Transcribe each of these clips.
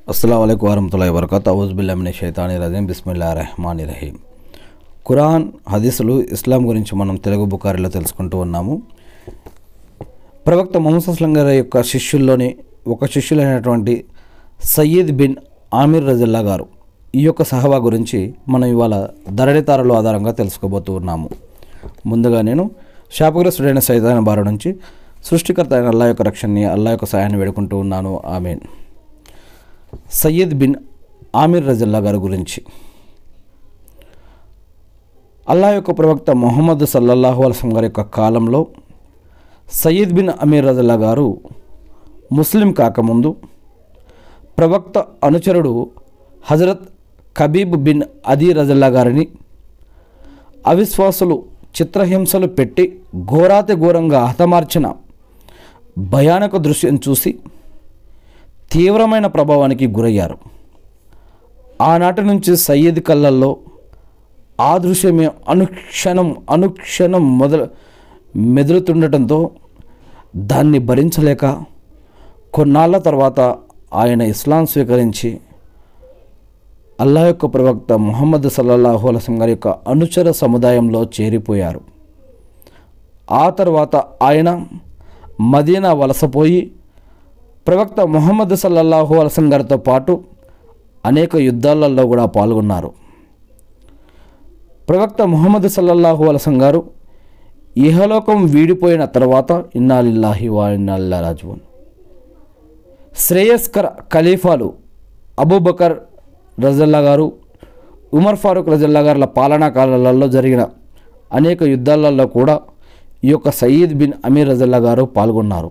అస్సలం అయికు వరహతుల్లా వరకత్ అవుజుబిల్లామిన షైతాని రజీం బిస్మిల్లా రెహమాన్ రహీం ఖురాన్ హదీసులు ఇస్లాం గురించి మనం తెలుగు బుకారిలో తెలుసుకుంటూ ఉన్నాము ప్రవక్త మొహమ్మద్ అస్లం గారి యొక్క శిష్యుల్లోని ఒక శిష్యులైనటువంటి సయ్యద్ బిన్ ఆమిర్ రజిల్లా గారు ఈ యొక్క సహవా గురించి మనం ఇవాళ ధరణితారలు ఆధారంగా తెలుసుకోబోతూ ఉన్నాము ముందుగా నేను శాపగ్రస్తుడైన సైతాన బారి నుంచి సృష్టికర్త అయిన అల్లా యొక్క రక్షణని అల్లా యొక్క సహాయాన్ని వేడుకుంటూ ఉన్నాను ఆమెన్ సయ్యద్ బిన్ ఆమిర్ రజల్లా గారి గురించి అల్లా యొక్క ప్రవక్త మొహమ్మద్ సల్లల్లాహు అలసం గారి యొక్క కాలంలో సయ్యద్ బిన్ అమీర్ రజల్లా గారు ముస్లిం కాకముందు ప్రవక్త అనుచరుడు హజరత్ కబీబ్ బిన్ అదీ రజల్లా గారిని అవిశ్వాసులు చిత్రహింసలు పెట్టి ఘోరాతి ఘోరంగా హతమార్చిన భయానక దృశ్యం చూసి తీవ్రమైన ప్రభావానికి గురయ్యారు ఆనాటి నుంచి సయ్యద్ కళ్ళల్లో ఆ దృశ్యమే అనుక్షణం అనుక్షణం మొదలు మెదులుతుండటంతో దాన్ని భరించలేక కొన్నాళ్ళ తర్వాత ఆయన ఇస్లాం స్వీకరించి అల్లా యొక్క ప్రవక్త ముహమ్మద్ సల్లల్లాహు అలసం గారి యొక్క అనుచర సముదాయంలో చేరిపోయారు ఆ తర్వాత ఆయన మదీనా వలసపోయి ప్రవక్త ముహమ్మద్ సల్లల్లాహు అలసం గారితో పాటు అనేక యుద్ధాలలో కూడా పాల్గొన్నారు ప్రవక్త ముహమ్మద్ సల్లల్లాహు అలసం గారు ఇహలోకం వీడిపోయిన తర్వాత ఇన్నాలిల్లాహి వా ఇన్నాల్లా రాజువన్ శ్రేయస్కర ఖలీఫాలు అబూబకర్ రజల్లా గారు ఉమర్ ఫారూక్ రజల్లా గారుల పాలనా కాలాలలో జరిగిన అనేక యుద్ధాలలో కూడా ఈ యొక్క సయీద్ బిన్ అమీర్ రజల్లా గారు పాల్గొన్నారు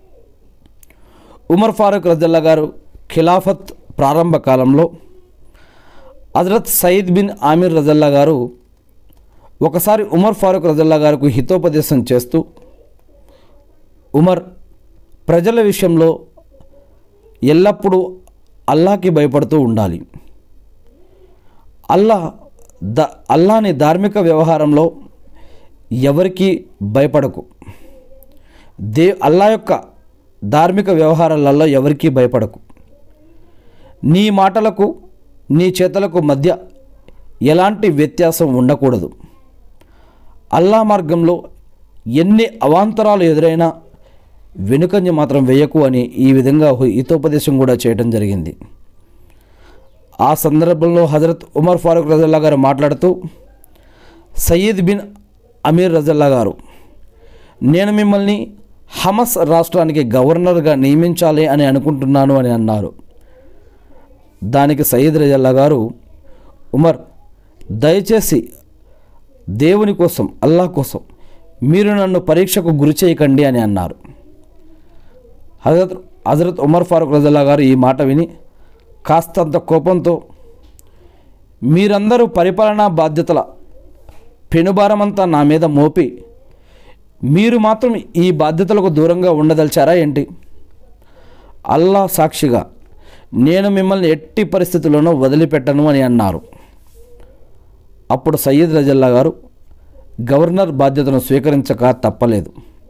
ఉమర్ ఫారూక్ రజల్లా గారు ఖిలాఫత్ ప్రారంభ కాలంలో హజరత్ సయీద్ బిన్ ఆమీర్ రజల్లా గారు ఒకసారి ఉమర్ ఫారూక్ రజల్లా గారికి హితోపదేశం చేస్తూ ఉమర్ ప్రజల విషయంలో ఎల్లప్పుడూ అల్లాకి భయపడుతూ ఉండాలి అల్లా ద అల్లాని ధార్మిక వ్యవహారంలో ఎవరికి భయపడకు దే అల్లా యొక్క ధార్మిక వ్యవహారాలలో ఎవరికీ భయపడకు నీ మాటలకు నీ చేతలకు మధ్య ఎలాంటి వ్యత్యాసం ఉండకూడదు అల్లా మార్గంలో ఎన్ని అవాంతరాలు ఎదురైనా వెనుకంజ మాత్రం వేయకు అని ఈ విధంగా హితోపదేశం కూడా చేయడం జరిగింది ఆ సందర్భంలో హజరత్ ఉమర్ ఫారూక్ రజల్లా గారు మాట్లాడుతూ సయ్యద్ బిన్ అమీర్ రజల్లా గారు నేను మిమ్మల్ని హమస్ రాష్ట్రానికి గవర్నర్గా నియమించాలి అని అనుకుంటున్నాను అని అన్నారు దానికి సయ్యద్ రజల్లా గారు ఉమర్ దయచేసి దేవుని కోసం అల్లా కోసం మీరు నన్ను పరీక్షకు గురి చేయకండి అని అన్నారు హజరత్ హజరత్ ఉమర్ ఫారూక్ రజల్లా గారు ఈ మాట విని కాస్తంత కోపంతో మీరందరూ పరిపాలనా బాధ్యతల పెనుభారమంతా నా మీద మోపి మీరు మాత్రం ఈ బాధ్యతలకు దూరంగా ఉండదలిచారా ఏంటి అల్లా సాక్షిగా నేను మిమ్మల్ని ఎట్టి పరిస్థితుల్లోనూ వదిలిపెట్టను అని అన్నారు అప్పుడు సయ్యద్ రజల్లా గారు గవర్నర్ బాధ్యతను స్వీకరించక తప్పలేదు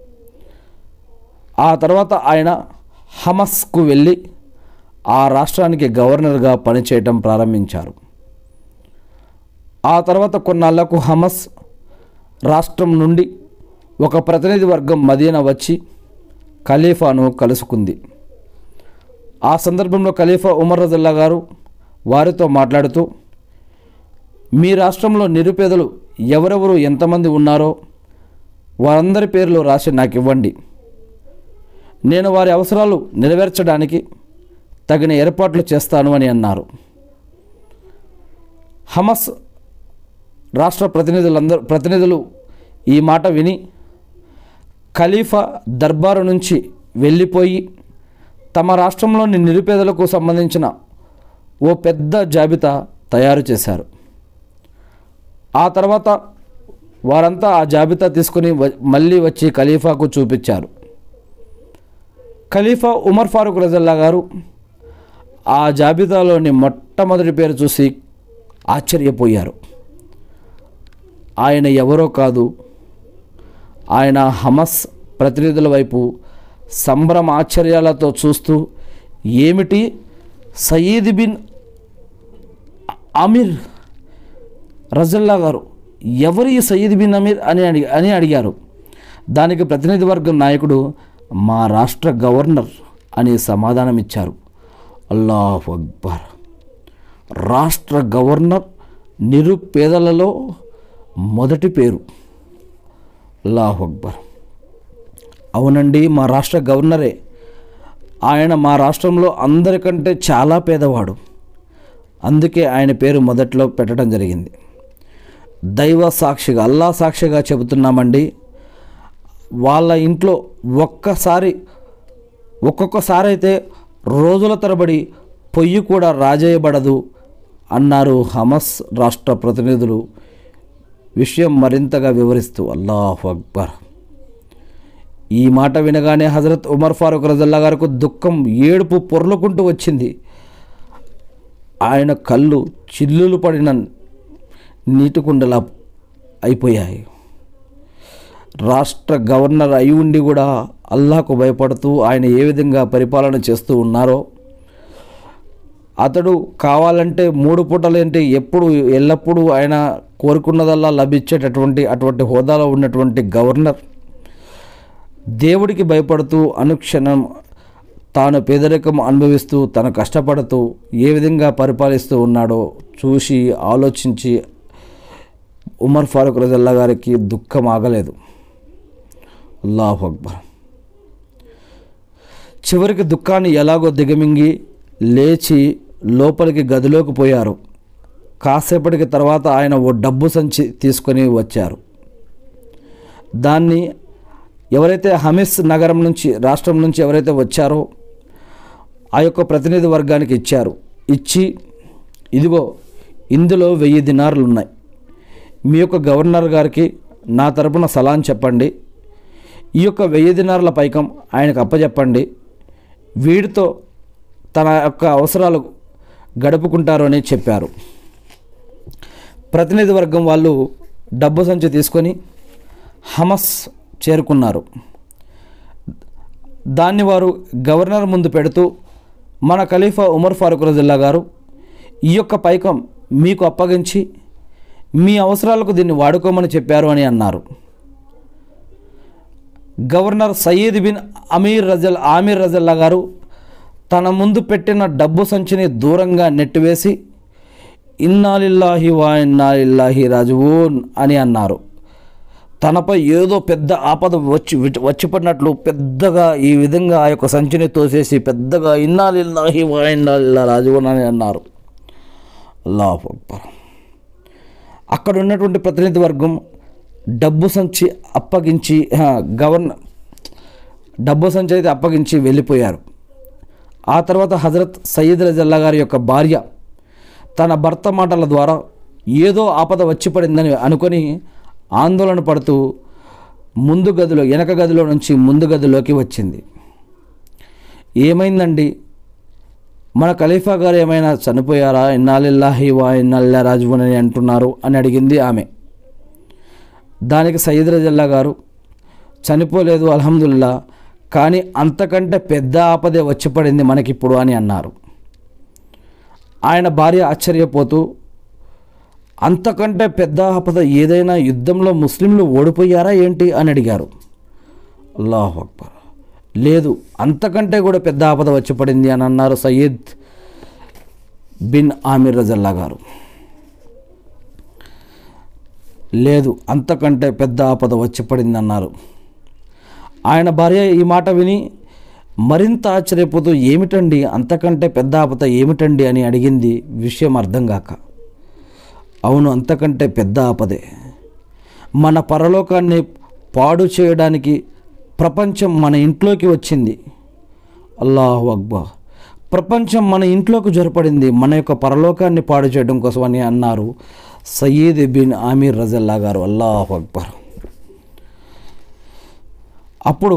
ఆ తర్వాత ఆయన హమస్కు వెళ్ళి ఆ రాష్ట్రానికి గవర్నర్గా పనిచేయటం ప్రారంభించారు ఆ తర్వాత కొన్నాళ్లకు హమస్ రాష్ట్రం నుండి ఒక ప్రతినిధి వర్గం మదీనా వచ్చి ఖలీఫాను కలుసుకుంది ఆ సందర్భంలో ఖలీఫా ఉమర్ రజల్లా గారు వారితో మాట్లాడుతూ మీ రాష్ట్రంలో నిరుపేదలు ఎవరెవరు ఎంతమంది ఉన్నారో వారందరి పేర్లు రాసి నాకు ఇవ్వండి నేను వారి అవసరాలు నెరవేర్చడానికి తగిన ఏర్పాట్లు చేస్తాను అని అన్నారు హమస్ రాష్ట్ర ప్రతినిధులందరూ ప్రతినిధులు ఈ మాట విని ఖలీఫా దర్బారు నుంచి వెళ్ళిపోయి తమ రాష్ట్రంలోని నిరుపేదలకు సంబంధించిన ఓ పెద్ద జాబితా తయారు చేశారు ఆ తర్వాత వారంతా ఆ జాబితా తీసుకుని మళ్ళీ వచ్చి ఖలీఫాకు చూపించారు ఖలీఫా ఉమర్ ఫారూక్ రజల్లా గారు ఆ జాబితాలోని మొట్టమొదటి పేరు చూసి ఆశ్చర్యపోయారు ఆయన ఎవరో కాదు ఆయన హమస్ ప్రతినిధుల వైపు సంభ్రమ ఆశ్చర్యాలతో చూస్తూ ఏమిటి సయీద్ బిన్ అమీర్ రజల్లా గారు ఎవరు ఈ సయీద్ బిన్ అమీర్ అని అడిగి అని అడిగారు దానికి ప్రతినిధి వర్గం నాయకుడు మా రాష్ట్ర గవర్నర్ అని సమాధానం ఇచ్చారు అల్లాహ్ అక్బర్ రాష్ట్ర గవర్నర్ నిరుపేదలలో మొదటి పేరు అల్లాహ్ అక్బర్ అవునండి మా రాష్ట్ర గవర్నరే ఆయన మా రాష్ట్రంలో అందరికంటే చాలా పేదవాడు అందుకే ఆయన పేరు మొదట్లో పెట్టడం జరిగింది దైవ సాక్షిగా అల్లా సాక్షిగా చెబుతున్నామండి వాళ్ళ ఇంట్లో ఒక్కసారి ఒక్కొక్కసారి అయితే రోజుల తరబడి పొయ్యి కూడా రాజేయబడదు అన్నారు హమస్ రాష్ట్ర ప్రతినిధులు విషయం మరింతగా వివరిస్తూ అల్లాహు అక్బర్ ఈ మాట వినగానే హజరత్ ఉమర్ ఫారూక్ రజల్లా గారికి దుఃఖం ఏడుపు పొర్లుకుంటూ వచ్చింది ఆయన కళ్ళు చిల్లులు పడిన నీటి కుండలా అయిపోయాయి రాష్ట్ర గవర్నర్ అయి ఉండి కూడా అల్లాహకు భయపడుతూ ఆయన ఏ విధంగా పరిపాలన చేస్తూ ఉన్నారో అతడు కావాలంటే మూడు పూటలేంటి ఎప్పుడు ఎల్లప్పుడూ ఆయన కోరుకున్నదల్లా లభించేటటువంటి అటువంటి హోదాలో ఉన్నటువంటి గవర్నర్ దేవుడికి భయపడుతూ అనుక్షణం తాను పేదరికం అనుభవిస్తూ తను కష్టపడుతూ ఏ విధంగా పరిపాలిస్తూ ఉన్నాడో చూసి ఆలోచించి ఉమర్ ఫారూక్ రజల్లా గారికి దుఃఖం ఆగలేదు అల్లాహు అక్బర్ చివరికి దుఃఖాన్ని ఎలాగో దిగమింగి లేచి లోపలికి గదిలోకి పోయారు కాసేపటికి తర్వాత ఆయన ఓ డబ్బు సంచి తీసుకొని వచ్చారు దాన్ని ఎవరైతే హమిస్ నగరం నుంచి రాష్ట్రం నుంచి ఎవరైతే వచ్చారో ఆ యొక్క ప్రతినిధి వర్గానికి ఇచ్చారు ఇచ్చి ఇదిగో ఇందులో వెయ్యి దినారులు ఉన్నాయి మీ యొక్క గవర్నర్ గారికి నా తరపున సలాం చెప్పండి ఈ యొక్క వెయ్యి దినారుల పైకం ఆయనకు అప్పచెప్పండి వీడితో తన యొక్క అవసరాలు గడుపుకుంటారు అని చెప్పారు ప్రతినిధి వర్గం వాళ్ళు డబ్బు సంచి తీసుకొని హమస్ చేరుకున్నారు దాన్ని వారు గవర్నర్ ముందు పెడుతూ మన ఖలీఫా ఉమర్ ఫారూక్ రజల్లా గారు ఈ యొక్క పైకం మీకు అప్పగించి మీ అవసరాలకు దీన్ని వాడుకోమని చెప్పారు అని అన్నారు గవర్నర్ సయీద్ బిన్ అమీర్ రజల్ ఆమీర్ రజల్లా గారు తన ముందు పెట్టిన డబ్బు సంచిని దూరంగా నెట్టివేసి ఇన్నాలిల్లాహి వా ఇన్నాలిల్లాహి రాజువూన్ అని అన్నారు తనపై ఏదో పెద్ద ఆపద వచ్చి వచ్చి పడినట్లు పెద్దగా ఈ విధంగా ఆ యొక్క సంచిని తోసేసి పెద్దగా ఇన్నాలిల్లాహి వా ఇన్నాలిల్లా రాజువూన్ అని అన్నారు అల్లాహు అక్బర్ అక్కడ ఉన్నటువంటి ప్రతినిధి వర్గం డబ్బు సంచి అప్పగించి ఆ, గవర్నర్ డబ్బు సంచి అయితే అప్పగించి వెళ్ళిపోయారు ఆ తర్వాత హజరత్ సయ్యద్ రజల్లా గారి యొక్క భార్య తన భర్త మాటల ద్వారా ఏదో ఆపద వచ్చి పడిందని అనుకొని ఆందోళన పడుతూ ముందు గదిలో వెనక గదిలో నుంచి ముందు గదిలోకి వచ్చింది ఏమైందండి మన ఖలీఫా గారు ఏమైనా చనిపోయారా ఇన్నాళ్ళిల్లాహి వా ఇన్నాళ్ళ రాజువన్ అని అంటున్నారు అని అడిగింది ఆమె దానికి సయ్యద్ రజల్లా గారు చనిపోలేదు అల్హమ్దుల్లా కానీ అంతకంటే పెద్ద ఆపదే వచ్చి పడింది మనకిప్పుడు అని అన్నారు ఆయన భార్య ఆశ్చర్యపోతూ అంతకంటే పెద్ద ఆపద ఏదైనా యుద్ధంలో ముస్లింలు ఓడిపోయారా ఏంటి అని అడిగారు అల్లాహు అక్బర్ లేదు అంతకంటే కూడా పెద్ద ఆపద వచ్చి పడింది అని అన్నారు సయ్యద్ బిన్ ఆమిర్ రజల్లా గారు లేదు అంతకంటే పెద్ద ఆపద వచ్చి పడింది అన్నారు ఆయన భార్య ఈ మాట విని మరింత ఆశ్చర్యపోతూ ఏమిటండి అంతకంటే పెద్ద ఆపద ఏమిటండి అని అడిగింది విషయం అర్థం కాక అవును అంతకంటే పెద్ద ఆపదే మన పరలోకాన్ని పాడు చేయడానికి ప్రపంచం మన ఇంట్లోకి వచ్చింది అల్లాహు అక్బర్ ప్రపంచం మన ఇంట్లోకి జొరపడింది మన యొక్క పరలోకాన్ని పాడు చేయడం కోసం అని అన్నారు సయ్యద్ బిన్ ఆమీర్ రజల్లా గారు అల్లాహు అక్బర్ అప్పుడు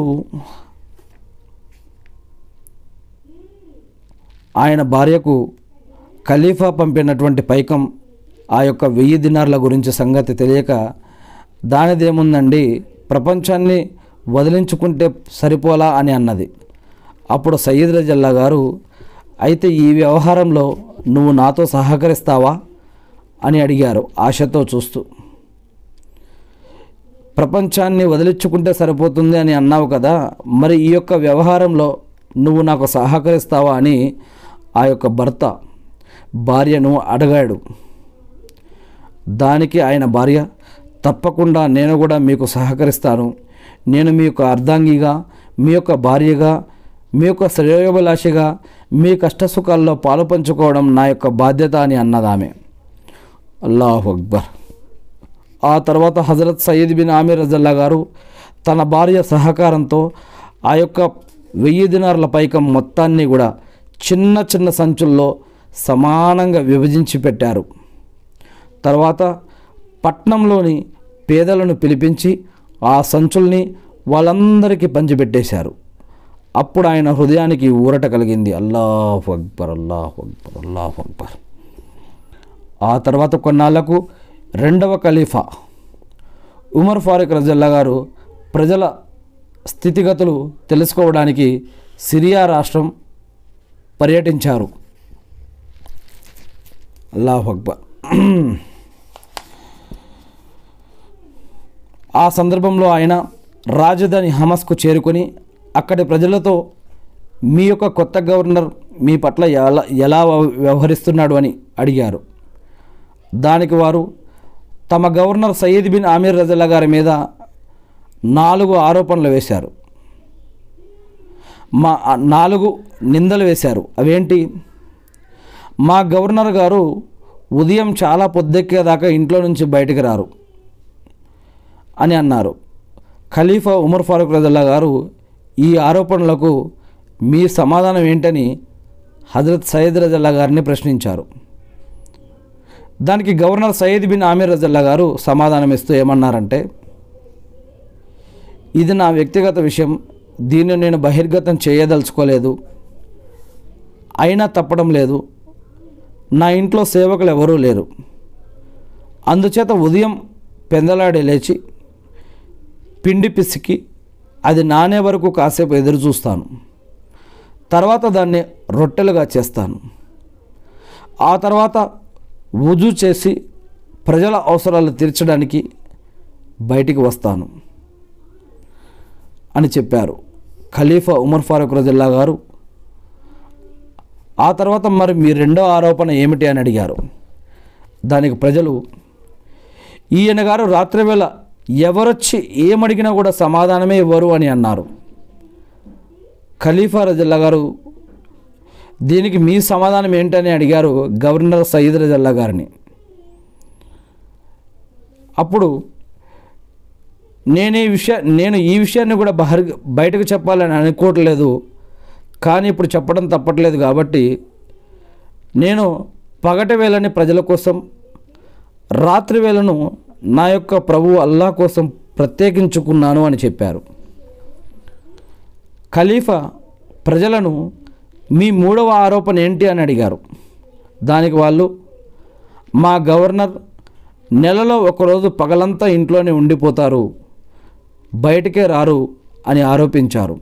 ఆయన భార్యకు ఖలీఫా పంపినటువంటి పైకం ఆ యొక్క వెయ్యి దినార్ల గురించి సంగతి తెలియక దానిదేముందండి ప్రపంచాన్ని వదిలించుకుంటే సరిపోలా అని అన్నది అప్పుడు సయ్యద్ రజల్లా గారు అయితే ఈ వ్యవహారంలో నువ్వు నాతో సహకరిస్తావా అని అడిగారు ఆశతో చూస్తూ ప్రపంచాన్ని వదిలించుకుంటే సరిపోతుంది అని అన్నావు కదా మరి ఈ యొక్క వ్యవహారంలో నువ్వు నాకు సహకరిస్తావా అని ఆ యొక్క భర్త భార్యను అడిగాడు దానికి ఆయన భార్య తప్పకుండా నేను కూడా మీకు సహకరిస్తాను నేను మీ యొక్క అర్ధాంగిగా మీ యొక్క భార్యగా మీ యొక్క శ్రేయోభిలాషిగా మీ కష్టసుఖాల్లో పాలు పంచుకోవడం నా యొక్క బాధ్యత అని అన్నదామె అల్లాహు అక్బర్ ఆ తర్వాత హజరత్ సయ్యద్ బిన్ ఆమీర్ రజల్లా గారు తన భార్య సహకారంతో ఆ యొక్క వెయ్యి దినార్ల పైకం మొత్తాన్ని కూడా చిన్న చిన్న సంచుల్లో సమానంగా విభజించి పెట్టారు తర్వాత పట్నంలోని పేదలను పిలిపించి ఆ సంచుల్ని వాళ్ళందరికీ పంచిపెట్టేశారు అప్పుడు ఆయన హృదయానికి ఊరట కలిగింది అల్లాహు అక్బర్ అల్లాహు అక్బర్ అల్లాహు అక్బర్ ఆ తర్వాత కొన్నాళ్లకు రెండవ ఖలీఫా ఉమర్ ఫారూక్ రజల్లా గారు ప్రజల స్థితిగతులు తెలుసుకోవడానికి సిరియా రాష్ట్రం పర్యటించారు అల్లాహు అక్బర్ ఆ సందర్భంలో ఆయన రాజధాని హమస్కు చేరుకొని అక్కడి ప్రజలతో మీ యొక్క కొత్త గవర్నర్ మీ పట్ల ఎలా ఎలా వ్యవహరిస్తున్నాడు అని అడిగారు దానికి వారు తమ గవర్నర్ సయ్యద్ బిన్ ఆమీర్ రజల్లా గారి మీద నాలుగు ఆరోపణలు వేశారు మా నాలుగు నిందలు వేశారు అవేంటి మా గవర్నర్ గారు ఉదయం చాలా పొద్దెక్కేదాకా ఇంట్లో నుంచి బయటికి రారు అని అన్నారు ఖలీఫా ఉమర్ ఫారూక్ రజల్లా గారు ఈ ఆరోపణలకు మీ సమాధానం ఏంటని హజరత్ సయ్యద్ రజల్లా గారిని ప్రశ్నించారు దానికి గవర్నర్ సయ్యద్ బిన్ ఆమీర్ రజల్లా గారు సమాధానం ఇస్తూ ఏమన్నారంటే ఇది నా వ్యక్తిగత విషయం దీన్ని నేను బహిర్గతం చేయదలుచుకోలేదు అయినా తప్పడం లేదు నా ఇంట్లో సేవకులు ఎవరూ లేరు అందుచేత ఉదయం పెందలాడే లేచి పిండి పిసికి అది నానే వరకు కాసేపు ఎదురు చూస్తాను తర్వాత దాన్ని రొట్టెలుగా చేస్తాను ఆ తర్వాత వుజు చేసి ప్రజల అవసరాలు తీర్చడానికి బయటికి వస్తాను అని చెప్పారు ఖలీఫా ఉమర్ ఫారూక్ రజల్లా గారు ఆ తర్వాత మరి మీ రెండో ఆరోపణ ఏమిటి అని అడిగారు దానికి ప్రజలు ఈయన గారు రాత్రివేళ ఎవరొచ్చి ఏమడిగినా కూడా సమాధానమే ఇవ్వరు అని అన్నారు ఖలీఫా రజల్లా గారు దీనికి మీ సమాధానం ఏంటని అడిగారు గవర్నర్ సయీద్ రజల్లా గారిని అప్పుడు నేను ఈ విషయ నేను ఈ విషయాన్ని కూడా బహర్ బయటకు చెప్పాలని అనుకోవట్లేదు కానీ ఇప్పుడు చెప్పడం తప్పట్లేదు కాబట్టి నేను పగటి వేళని ప్రజల కోసం రాత్రి వేళను నా యొక్క ప్రభు అల్లా కోసం ప్రత్యేకించుకున్నాను అని చెప్పారు ఖలీఫా ప్రజలను మీ మూడవ ఆరోపణ ఏంటి అని అడిగారు దానికి వాళ్ళు మా గవర్నర్ నెలలో ఒకరోజు పగలంతా ఇంట్లోనే ఉండిపోతారు బయటికే రారు అని ఆరోపించారు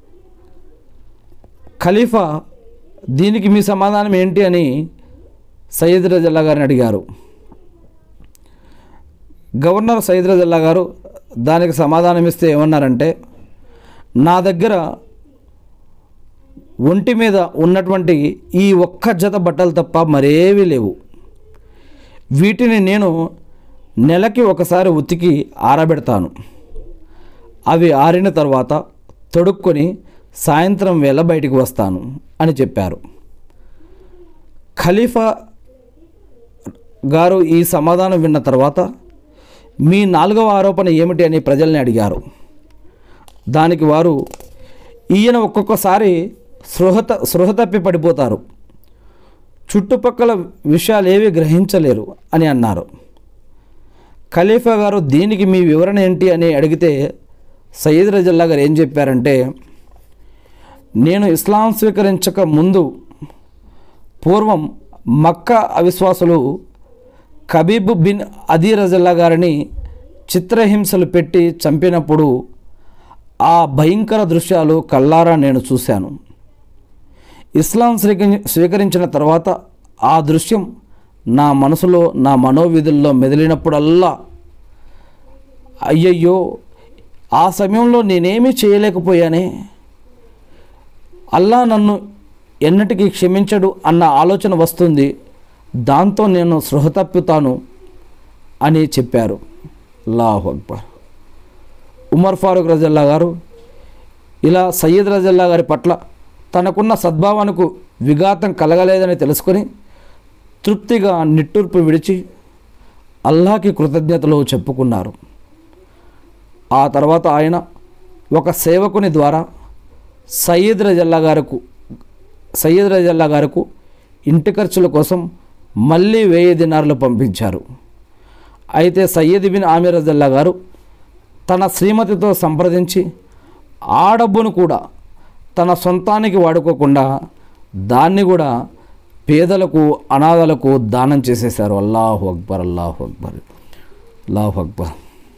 ఖలీఫా దీనికి మీ సమాధానం ఏంటి అని సయ్యద్ రజల్లా గారిని అడిగారు గవర్నర్ సయ్యద్ రజల్లా గారు దానికి సమాధానం ఇస్తే ఏమన్నారంటే నా దగ్గర ఒంటి మీద ఉన్నటువంటి ఈ ఒక్క జత బట్టలు తప్ప మరేవీ లేవు వీటిని నేను నెలకి ఒకసారి ఉతికి ఆరబెడతాను అవి ఆరిన తర్వాత తొడుక్కొని సాయంత్రం వేళ బయటికి వస్తాను అని చెప్పారు ఖలీఫా గారు ఈ సమాధానం విన్న తర్వాత మీ నాలుగవ ఆరోపణ ఏమిటి అని ప్రజల్ని అడిగారు దానికి వారు ఈయన ఒక్కొక్కసారి సృహత సృహ తప్పి పడిపోతారు చుట్టుపక్కల విషయాలు ఏవి గ్రహించలేరు అని అన్నారు ఖలీఫా గారు దీనికి మీ వివరణ ఏంటి అని అడిగితే సయ్యద్ రజల్లా గారు ఏం చెప్పారంటే నేను ఇస్లాం స్వీకరించక ముందు పూర్వం మక్కా అవిశ్వాసులు కబీబ్ బిన్ అదీ రజల్లా గారిని చిత్రహింసలు పెట్టి చంపినప్పుడు ఆ భయంకర దృశ్యాలు కల్లారా నేను చూశాను ఇస్లాం స్వీకరి స్వీకరించిన తర్వాత ఆ దృశ్యం నా మనసులో నా మనోవిధుల్లో మెదిలినప్పుడల్లా అయ్యయ్యో ఆ సమయంలో నేనేమీ చేయలేకపోయానే అల్లా నన్ను ఎన్నటికీ క్షమించడు అన్న ఆలోచన వస్తుంది దాంతో నేను సృహ తప్పుతాను అని చెప్పారు అల్లాహు అక్బర్ ఉమర్ ఫారూక్ రజల్లా గారు ఇలా సయ్యద్ రజల్లా గారి పట్ల తనకున్న సద్భావనకు విఘాతం కలగలేదని తెలుసుకొని తృప్తిగా నిట్టూర్పు విడిచి అల్లాకి కృతజ్ఞతలు చెప్పుకున్నారు ఆ తర్వాత ఆయన ఒక సేవకుని ద్వారా సయ్యద్ రజల్లా గారికి సయ్యద్ రజల్లా గారికి ఇంటి ఖర్చుల కోసం మళ్ళీ వెయ్యి దినార్లు పంపించారు అయితే సయ్యద్ బిన్ ఆమిర్ రజల్లా గారు తన శ్రీమతితో సంప్రదించి ఆ డబ్బును కూడా తన సొంతానికి వాడుకోకుండా దాన్ని కూడా పేదలకు అనాథలకు దానం చేసేశారు అల్లాహు అక్బర్ అల్లాహు అక్బర్ అల్లాహు అక్బర్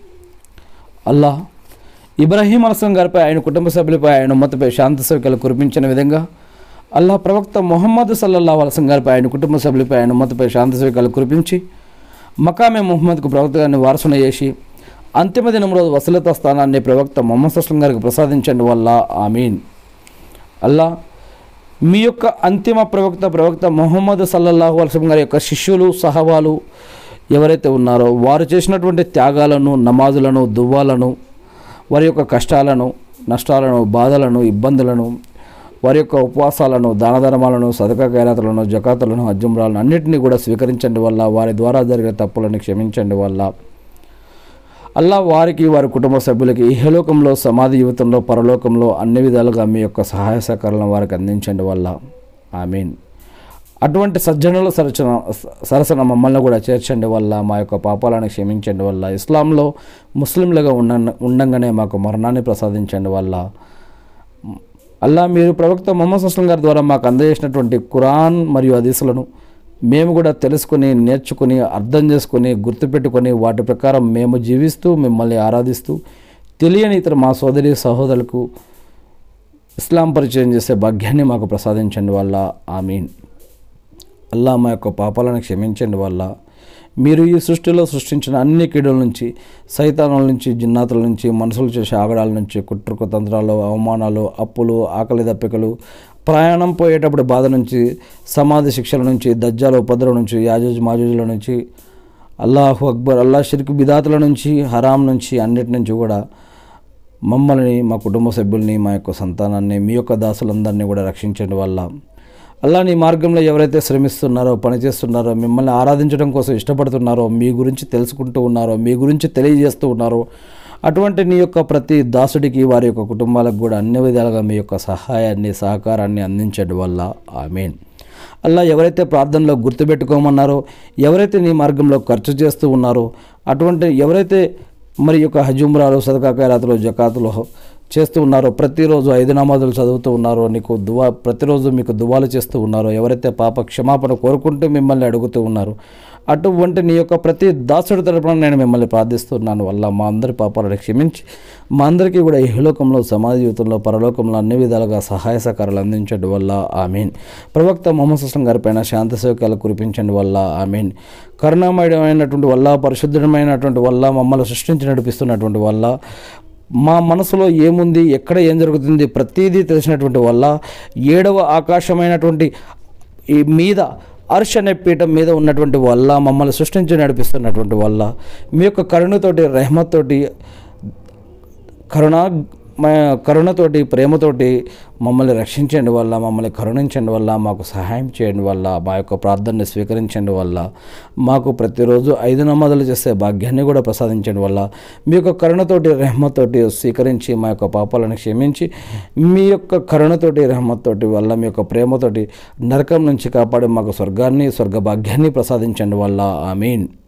అల్లా ఇబ్రాహీం అలసం గారిపై ఆయన కుటుంబ సభ్యులపై ఆయన ఉమ్మతపై శాంతి సౌకర్యాలు కురిపించిన విధంగా అల్లా ప్రవక్త మొహమ్మద్ సల్లల్లా అలసం గారిపై ఆయన కుటుంబ సభ్యులపై ఆయన ఉమ్మతపై శాంతి సౌకర్యాలు కురిపించి మకామే ముహమ్మద్కు ప్రవక్త గారిని వారసున చేసి అంతిమ దినం రోజు వసలత స్థానాన్ని ప్రవక్త మొహమ్మద్ అస్లం గారికి ప్రసాదించండి వల్ల ఆమీన్ అల్లా మీ యొక్క అంతిమ ప్రవక్త ప్రవక్త మొహమ్మద్ సల్లల్లాహు అలసం గారి యొక్క శిష్యులు సహవాలు ఎవరైతే ఉన్నారో వారు చేసినటువంటి త్యాగాలను నమాజులను దువ్వాలను వారి యొక్క కష్టాలను నష్టాలను బాధలను ఇబ్బందులను వారి యొక్క ఉపవాసాలను దానధర్మాలను సదకా ఖైరాతులను జకాతులను అజ్జుమ్రాలను అన్నింటినీ కూడా స్వీకరించండి వల్ల వారి ద్వారా జరిగిన తప్పులను క్షమించండి వల్ల అల్లా వారికి వారి కుటుంబ సభ్యులకి ఇహలోకంలో సమాధి జీవితంలో పరలోకంలో అన్ని విధాలుగా మీ యొక్క సహాయ సహకారాలను వారికి అందించండి వల్ల ఐ అటువంటి సజ్జనుల సరచన సరసన మమ్మల్ని కూడా చేర్చండి వల్ల మా యొక్క పాపాలను క్షమించండి వల్ల ఇస్లాంలో ముస్లింలుగా ఉండ ఉండంగానే మాకు మరణాన్ని ప్రసాదించండి వల్ల అల్లా మీరు ప్రవక్త మొహమ్మద్ అస్లం గారి ద్వారా మాకు అందజేసినటువంటి ఖురాన్ మరియు హదీసులను మేము కూడా తెలుసుకొని నేర్చుకుని అర్థం చేసుకొని గుర్తుపెట్టుకొని వాటి ప్రకారం మేము జీవిస్తూ మిమ్మల్ని ఆరాధిస్తూ తెలియని ఇతర మా సోదరి సహోదరులకు ఇస్లాం పరిచయం చేసే భాగ్యాన్ని మాకు ప్రసాదించండి వల్ల ఆమీన్ అల్లా మా యొక్క పాపాలను క్షమించండి వల్ల మీరు ఈ సృష్టిలో సృష్టించిన అన్ని కీడుల నుంచి సైతానుల నుంచి జిన్నాతుల నుంచి మనుషులు చేసే ఆగడాల నుంచి కుట్రకు తంత్రాలు అవమానాలు అప్పులు ఆకలి దప్పికలు ప్రయాణం పోయేటప్పుడు బాధ నుంచి సమాధి శిక్షల నుంచి దజ్జాల ఉపద్రవం నుంచి యాజూజ్ మాజూజుల నుంచి అల్లాహు అక్బర్ అల్లా షిర్క్ బిదాతుల నుంచి హరాం నుంచి అన్నిటి నుంచి కూడా మమ్మల్ని మా కుటుంబ సభ్యుల్ని మా యొక్క సంతానాన్ని మీ యొక్క దాసులందరినీ కూడా రక్షించండి వల్ల అల్లా నీ మార్గంలో ఎవరైతే శ్రమిస్తున్నారో పనిచేస్తున్నారో మిమ్మల్ని ఆరాధించడం కోసం ఇష్టపడుతున్నారో మీ గురించి తెలుసుకుంటూ ఉన్నారో మీ గురించి తెలియజేస్తూ ఉన్నారో అటువంటి నీ యొక్క ప్రతి దాసుడికి వారి యొక్క కుటుంబాలకు కూడా అన్ని విధాలుగా మీ యొక్క సహాయాన్ని సహకారాన్ని అందించడం వల్ల ఆమెన్ అల్లా ఎవరైతే ప్రార్థనలో గుర్తుపెట్టుకోమన్నారో ఎవరైతే నీ మార్గంలో ఖర్చు చేస్తూ ఉన్నారో అటువంటి ఎవరైతే మరి యొక్క హజుమ్రాలు సదకా ఖైరాతులు జకాతులు చేస్తూ ఉన్నారో ప్రతిరోజు ఐదు నమాజులు చదువుతూ ఉన్నారో నీకు దువా ప్రతిరోజు మీకు దువాలు చేస్తూ ఉన్నారో ఎవరైతే పాప క్షమాపణ కోరుకుంటూ మిమ్మల్ని అడుగుతూ ఉన్నారు అటువంటి నీ యొక్క ప్రతి దాసుడి తరపున నేను మిమ్మల్ని ప్రార్థిస్తున్నాను వల్ల మా అందరి పాపాలను క్షమించి మా అందరికీ కూడా ఇహలోకంలో సమాజ జీవితంలో పరలోకంలో అన్ని విధాలుగా సహాయ సహకారాలు అందించడం వల్ల ఆమీన్ ప్రవక్త మొహమ్మద్ సుస్లం గారి పైన శాంతి సౌక్యాలు కురిపించండి వల్ల ఆమీన్ కరుణామయమైనటువంటి వల్ల పరిశుద్ధమైనటువంటి వల్ల మమ్మల్ని సృష్టించి నడిపిస్తున్నటువంటి వల్ల మా మనసులో ఏముంది ఎక్కడ ఏం జరుగుతుంది ప్రతిదీ తెలిసినటువంటి వల్ల ఏడవ ఆకాశమైనటువంటి ఈ మీద అర్ష్ అనే పీఠం మీద ఉన్నటువంటి వల్ల మమ్మల్ని సృష్టించి నడిపిస్తున్నటువంటి వల్ల మీ యొక్క కరుణతోటి రెహమత్తోటి కరుణ మ- కరుణతోటి ప్రేమతోటి మమ్మల్ని రక్షించండి వల్ల మమ్మల్ని కరుణించండి వల్ల మాకు సహాయం చేయండి వల్ల మా యొక్క ప్రార్థనని స్వీకరించండి వల్ల మాకు ప్రతిరోజు ఐదు నమాజులు చేసే భాగ్యాన్ని కూడా ప్రసాదించండి వల్ల మీ యొక్క కరుణతోటి రెహమతోటి స్వీకరించి మా యొక్క పాపాలను క్షమించి మీ యొక్క కరుణతోటి రెహమతోటి వల్ల మీ యొక్క ప్రేమతోటి నరకం నుంచి కాపాడి మాకు స్వర్గాన్ని స్వర్గ భాగ్యాన్ని ప్రసాదించండి వల్ల ఆమీన్